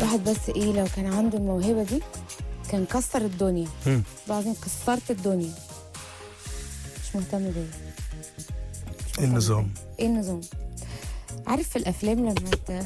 الواحد بس ايه لو كان عنده الموهبه دي كان كسر الدنيا مم. بعدين كسرت الدنيا مش مهتم بيا مش إيه مهتم النظام؟ بيا. ايه النظام عارف في الافلام لما ت...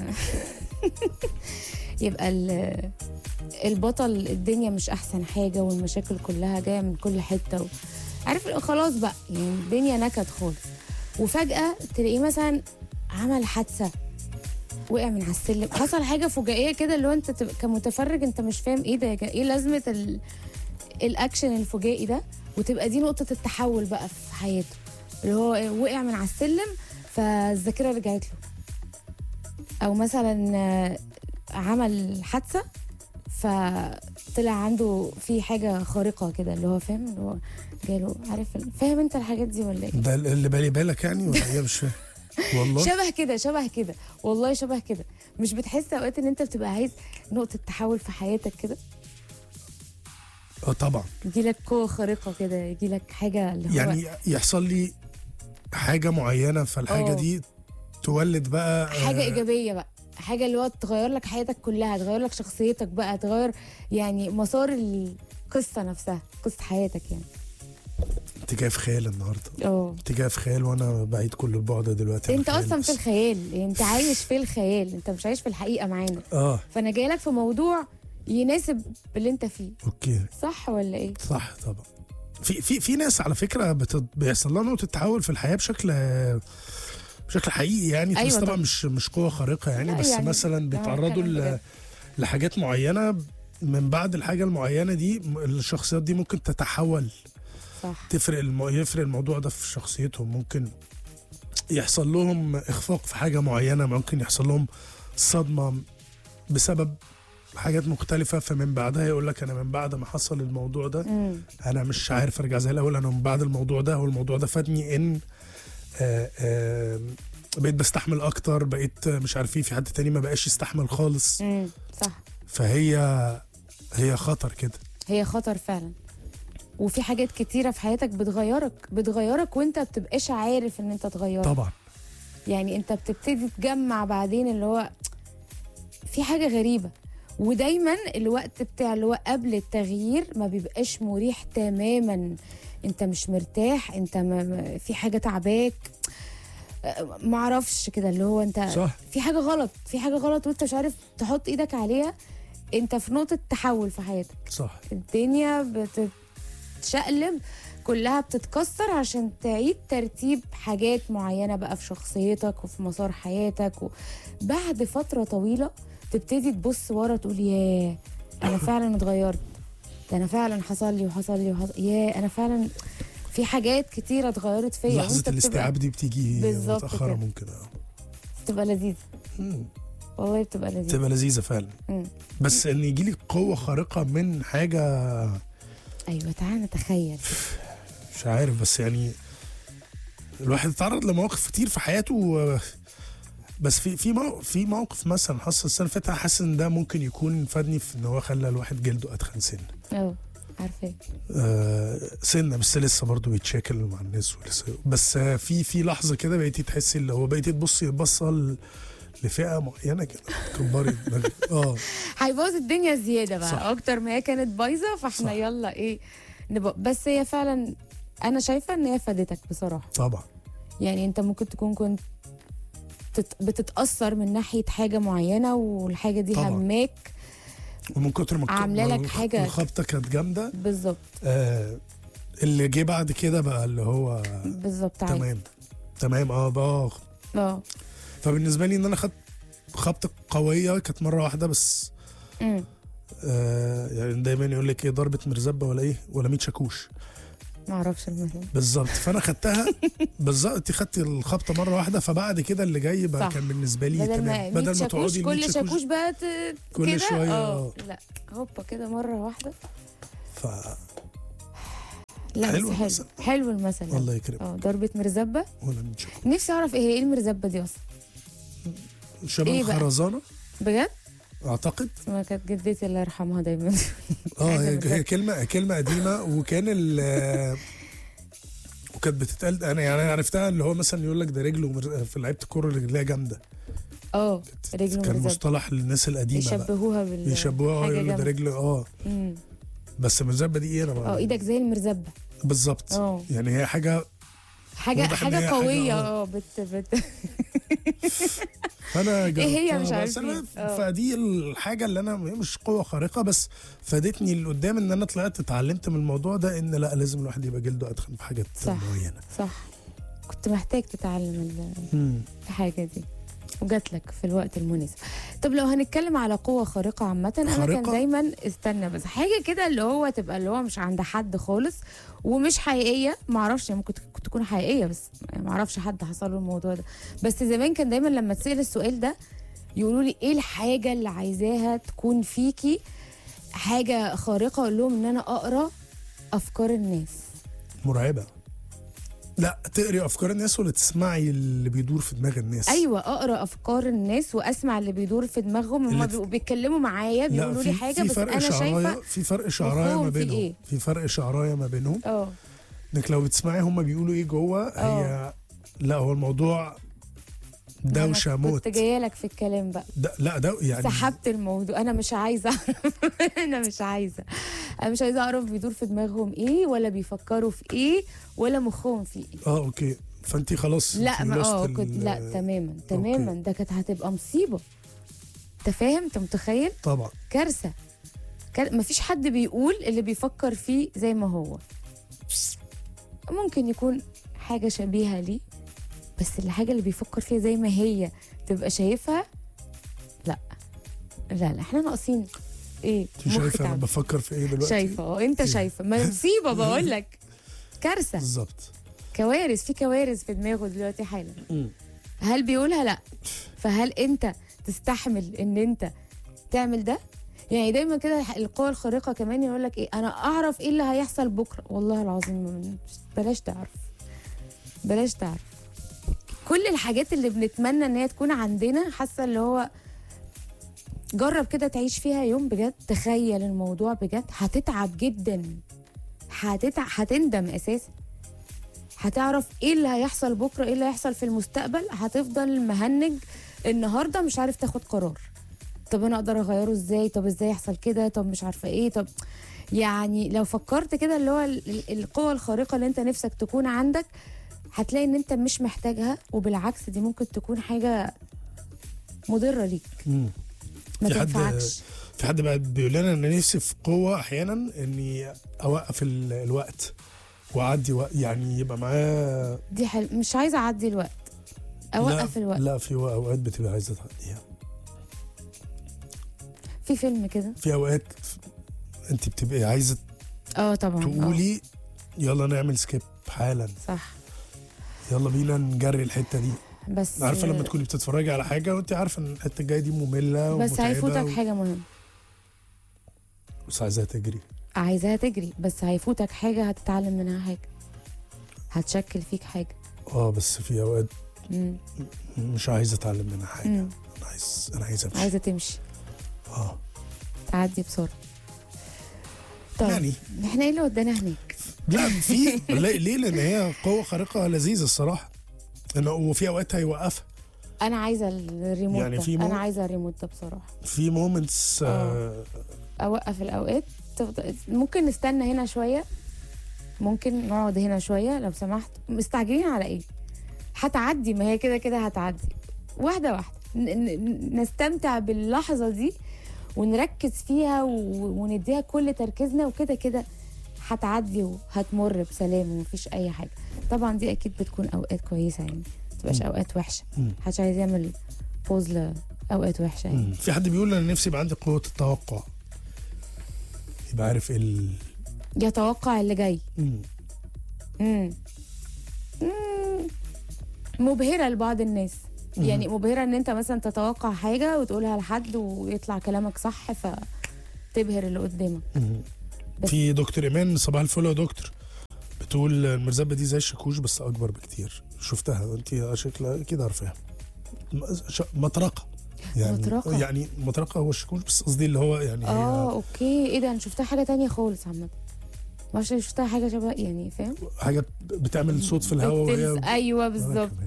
يبقى ال... البطل الدنيا مش احسن حاجه والمشاكل كلها جايه من كل حته و... عارف خلاص بقى يعني الدنيا نكد خالص وفجاه تلاقيه مثلا عمل حادثه وقع من على السلم حصل حاجه فجائيه كده اللي هو انت تبقى كمتفرج انت مش فاهم ايه ده يا جا- ايه لازمه ال... الاكشن الفجائي ده وتبقى دي نقطه التحول بقى في حياته اللي هو إيه، وقع من على السلم فالذاكره رجعت له او مثلا آه، عمل حادثه فطلع عنده في حاجه خارقه كده اللي هو فاهم اللي هو جاله عارف ال- فاهم انت الحاجات دي ولا ايه ده اللي بالي بالك يعني ولا ايه مش فاهم والله شبه كده شبه كده والله شبه كده مش بتحس اوقات ان انت بتبقى عايز نقطه تحول في حياتك كده اه طبعا يجيلك قوه خارقه كده يجيلك حاجه اللي هو يعني يحصل لي حاجه معينه فالحاجه اه. دي تولد بقى حاجه آه، ايجابيه بقى حاجه اللي هو تغير لك حياتك كلها تغير لك شخصيتك بقى تغير يعني مسار القصه نفسها قصه حياتك يعني انت جاي في خيال النهارده اه انت جاي في خيال وانا بعيد كل البعد دلوقتي عن انت خيال اصلا بس. في الخيال انت عايش في الخيال انت مش عايش في الحقيقه معانا اه فانا جاي لك في موضوع يناسب اللي انت فيه اوكي صح ولا ايه صح طبعا في في في ناس على فكره بت... بيحصل لها نقطه تحول في الحياه بشكل بشكل حقيقي يعني أيوة بس طبعا طبعا. مش مش قوه خارقه يعني لا بس يعني مثلا ده بيتعرضوا كلام ل... بجد. لحاجات معينه من بعد الحاجه المعينه دي م- الشخصيات دي ممكن تتحول صح تفرق الم... يفرق الموضوع ده في شخصيتهم ممكن يحصل لهم اخفاق في حاجه معينه ممكن يحصل لهم صدمه بسبب حاجات مختلفة فمن بعدها يقول لك أنا من بعد ما حصل الموضوع ده امم أنا مش عارف أرجع زي الأول أنا من بعد الموضوع ده والموضوع ده فادني إن آه آه بقيت بستحمل أكتر بقيت مش عارف إيه في حد تاني ما بقاش يستحمل خالص امم صح فهي هي خطر كده هي خطر فعلا وفي حاجات كتيرة في حياتك بتغيرك بتغيرك وانت بتبقاش عارف ان انت تغيرك طبعا يعني انت بتبتدي تجمع بعدين اللي هو في حاجة غريبة ودايما الوقت بتاع اللي هو قبل التغيير ما بيبقاش مريح تماما انت مش مرتاح انت ما ما- في حاجة تعباك أه، معرفش كده اللي هو انت صح في حاجة غلط في حاجة غلط وانت مش عارف تحط ايدك عليها انت في نقطة تحول في حياتك صح الدنيا بتتشقلب كلها بتتكسر عشان تعيد ترتيب حاجات معينة بقى في شخصيتك وفي مسار حياتك وبعد فترة طويلة تبتدي تبص ورا تقول ياه أنا فعلا اتغيرت ده أنا فعلا حصل لي وحصل لي وحصل ياه أنا فعلا في حاجات كتيرة اتغيرت فيا لحظة وانت الاستيعاب بتبقى دي بتيجي بالظبط متأخرة كده. ممكن اه بتبقى لذيذة مم. والله بتبقى لذيذة تبقى لذيذة فعلا مم. بس ان يجي لي قوة خارقة من حاجة أيوة تعالى نتخيل مش عارف بس يعني الواحد اتعرض لمواقف كتير في حياته و- بس في في موقف في موقف مثلا حصل السنه اللي فاتت حاسس ان ده ممكن يكون فادني في ان هو خلى الواحد جلده اتخن سنه اه عارفة آه سنه بس لسه برضه بيتشاكل مع الناس ولسه بس آه في في لحظه كده بقيتي تحسي اللي هو بقيتي تبصي بصه ل- لفئه معينه كده كبري دماغك اه هيبوظ الدنيا زياده بقى صح. صح. اكتر ما هي كانت بايظه فاحنا صح. يلا ايه نبقى بس هي فعلا انا شايفه ان هي فادتك بصراحه طبعا يعني انت ممكن تكون كنت تت- بتتاثر من ناحيه حاجه معينه والحاجه دي طبعا. هماك ومن كتر ما عاملة ما لك حاجة. الخبطه كانت جامده بالظبط آه اللي جه بعد كده بقى اللي هو بالظبط عادي تمام تمام اه بقى اه فبالنسبه لي ان انا خدت خبطه قويه كانت مره واحده بس أمم. آه يعني دايما يقول لك ايه ضربه مرزبه ولا ايه ولا 100 شاكوش ما اعرفش المثل بالظبط فانا خدتها بالظبط انت خدتي الخبطه مره واحده فبعد كده اللي جاي بقى صح. كان بالنسبه لي بدل ما تمام 100 بدل ما شاكوش تقعدي ال 100 كل شاكوش بقى ت- كل كده شوية، اه آه. لا هوبا كده مره واحده ف لا حلو بس حلو المثل. حلو المثل ده. الله يكرمك اه ضربه مرزبه ولا 100 شاكوش نفسي اعرف ايه هي ايه المرزبه دي اصلا شبه إيه بقى؟ الخرزانه بجد اعتقد ما كانت جدتي الله يرحمها دايما اه هي عايزة هي كلمه كلمه قديمه وكان ال وكانت بتتقال انا يعني عرفتها اللي هو مثلا يقول لك ده رجله مر- في لعيبه الكوره رجليها جامده اه رجل كان مرزبة مصطلح للناس القديمه بقى يشبهوها بال يشبهوها حاجة يقولوا ده جامدة. رجل اه مم. بس المرزبه دي ايه انا ما- اه ايدك زي المرزبه بالظبط اه يعني هي حاجه حاجه واضح إن حاجه هي حاجة- قويه اه. اه بت بت فانا إيه هي جربتها مش بس عارفين. أنا- اه. فدي الحاجه اللي انا هي مش قوه خارقه بس فادتني اللي قدام ان انا طلعت اتعلمت من الموضوع ده ان لا لازم الواحد يبقى جلده ادخن في حاجات صح. معينه صح كنت محتاج تتعلم ال- مم. الحاجه دي وجات لك في الوقت المناسب طب لو هنتكلم على قوة خارقة عامة أنا كان خارقة؟ دايما استنى بس حاجة كده اللي هو تبقى اللي هو مش عند حد خالص ومش حقيقية معرفش يعني ممكن تك- تكون حقيقية بس معرفش حد حصل له الموضوع ده بس زمان كان دايما لما تسأل السؤال ده يقولوا لي ايه الحاجة اللي عايزاها تكون فيكي حاجة خارقة اقول لهم ان انا اقرا افكار الناس مرعبه لا تقري افكار الناس ولا تسمعي اللي بيدور في دماغ الناس ايوه اقرا افكار الناس واسمع اللي بيدور في دماغهم هم اللي بيبقوا بيتكلموا معايا لا بيقولوا لي في حاجه في بس فرق انا شعرايه شايفه في فرق شعرايه ما مخهم في بينهم إيه؟ في فرق شعرايه ما بينهم اه انك لو بتسمعي هم بيقولوا ايه جوه هي لا هو الموضوع دوشه أنا موت كنت جايه لك في الكلام بقى ده لا ده يعني سحبت الموضوع انا مش عايزه اعرف انا مش عايزه انا مش عايزه اعرف بيدور في دماغهم ايه ولا بيفكروا في ايه ولا مخهم في ايه اه اوكي فانت خلاص لا انت ما lost اه ال- كنت لا تماما تماما ده كانت هتبقى مصيبه انت فاهم انت متخيل طبعا كارثه كار... مفيش حد بيقول اللي بيفكر فيه زي ما هو ممكن يكون حاجه شبيهه ليه بس الحاجه اللي بيفكر فيها زي ما هي تبقى شايفها لا لا لا احنا ناقصين ايه انت مخ شايفه انا تعب. بفكر في ايه دلوقتي شايفه اه انت شايفه ما مصيبه بقول لك كارثه بالظبط كوارث في كوارث في دماغه دلوقتي حالا مم. هل بيقولها لا فهل انت تستحمل ان انت تعمل ده يعني دايما كده القوى الخارقه كمان يقول لك ايه انا اعرف ايه اللي هيحصل بكره والله العظيم ما- بلاش تعرف بلاش تعرف كل الحاجات اللي بنتمنى ان هي تكون عندنا حاسه اللي هو جرب كده تعيش فيها يوم بجد تخيل الموضوع بجد هتتعب جدا هتتع... هتندم اساسا هتعرف ايه اللي هيحصل بكره ايه اللي هيحصل في المستقبل هتفضل مهنج النهارده مش عارف تاخد قرار طب انا اقدر اغيره ازاي طب ازاي يحصل كده طب مش عارفه ايه طب يعني لو فكرت كده اللي هو ال- ال- القوة الخارقة اللي انت نفسك تكون عندك هتلاقي ان انت مش محتاجها وبالعكس دي ممكن تكون حاجة مضرة ليك مم. ما في حد- تنفعكش في حد بقى بيقول لنا ان نفسي في قوه احيانا اني اوقف ال- الوقت واعدي وقت يعني يبقى معاه دي حل... مش عايزة اعدي الوقت اوقف لا الوقت لا في اوقات بتبقى عايزه تعديها في فيلم كده في اوقات انت بتبقي عايزه اه طبعا آه، تقولي يلا نعمل سكيب حالا صح يلا بينا نجري الحته دي بس عارفه لما تكوني بتتفرجي على حاجه وانت عارفه ان الحته الجايه دي ممله بس ومتعبة هيفوتك و- حاجة مهمة بس عايزاها تجري عايزاها تجري بس هيفوتك حاجة هتتعلم منها حاجة هتشكل فيك حاجة اه بس في اوقات مم. مش عايز اتعلم منها حاجه مم. انا عايز انا عايز امشي عايزة تمشي اه تعدي بسرعة طيب يعني احنا ايه اللي ودانا هناك لا في لا ليه لان هي قوه خارقه لذيذه الصراحه انه وفي اوقات هيوقفها انا عايزة الريموت يعني ده. في مو- انا عايزة الريموت ده بصراحة في مومنتس آه اوقف الاوقات تفضل- ممكن نستنى هنا شويه ممكن نقعد هنا شويه لو سمحت مستعجلين على ايه هتعدي ما هي كده كده هتعدي واحده واحده ن- ن- نستمتع باللحظه دي ونركز فيها و- ونديها كل تركيزنا وكده كده هتعدي وهتمر بسلام ومفيش اي حاجه طبعا دي اكيد بتكون اوقات كويسه يعني ما تبقاش مم. اوقات وحشه مم. محدش عايز يعمل بوز لاوقات وحشه يعني مم. في حد بيقول انا نفسي يبقى عندي قوه التوقع يبقى عارف ايه ال... يتوقع اللي جاي مم. مم. مم. مبهرة لبعض الناس مم. يعني مبهرة ان انت مثلا تتوقع حاجة وتقولها لحد ويطلع كلامك صح فتبهر اللي قدامك مم. بس- في دكتور ايمان صباح الفل يا دكتور بتقول المرزبه دي زي الشاكوش بس اكبر بكتير شفتها انت شكلها اكيد عارفاها م- ش- مطرقه يعني مطرقة. يعني مطرقه هو الشاكوش بس قصدي اللي هو يعني اه هي اوكي ايه ده انا شفتها حاجة تانية خالص عامة ما شفتها حاجة شبه يعني فاهم حاجه بتعمل صوت في الهواء بتلز- وهي ايوه وأنا بالظبط كمان.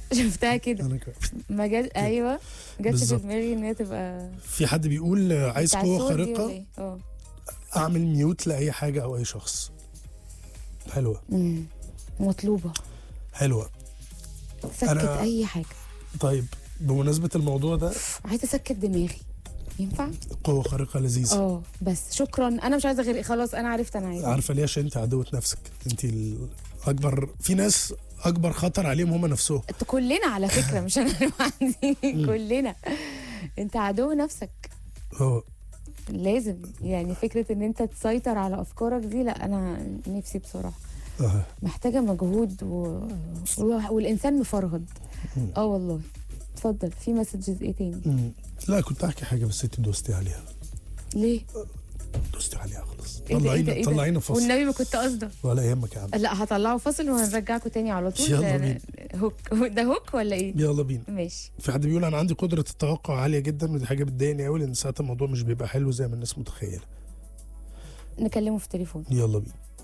شفتها كده انا كمان. ما جاش ايوه ما جاتش في بالظبط. دماغي ان هي تبقى في حد بيقول آه، عايز بتاع قوه الصور دي ولا خارقه إيه؟ اه اعمل ميوت لاي حاجه او اي شخص حلوه أمم. مطلوبه حلوه سكت أنا- اي حاجه طيب بمناسبه الموضوع ده عايزه اسكت دماغي ينفع؟ قوه خارقه لذيذه اه بس شكرا انا مش عايزه غير خلاص انا عرفت انا عايزه عارفه ليه عشان انت عدوة نفسك انت الاكبر في ناس اكبر خطر عليهم هم نفسهم انت كلنا على فكره مش انا لوحدي كلنا انت عدو نفسك اه لازم يعني فكره ان انت تسيطر على افكارك دي لا انا نفسي بصراحه اه محتاجه مجهود و... و... والانسان مفرهد مم. اه والله اتفضل في مسجز ايه تاني مم. لا كنت احكي حاجه بس انت دوستي عليها ليه دوستي عليها خلاص ايه ده ايه ده طلعينا ايه ده طلعينا فصل والنبي ما كنت قصده ولا يهمك يا عم لا هطلعه فاصل وهنرجعكم تاني على طول يلا بينا. هوك ده هوك ولا ايه يلا بينا ماشي في حد بيقول انا عندي قدره التوقع عاليه جدا ودي حاجه بتضايقني قوي لان ساعات الموضوع مش بيبقى حلو زي ما الناس متخيله نكلمه في التليفون يلا بينا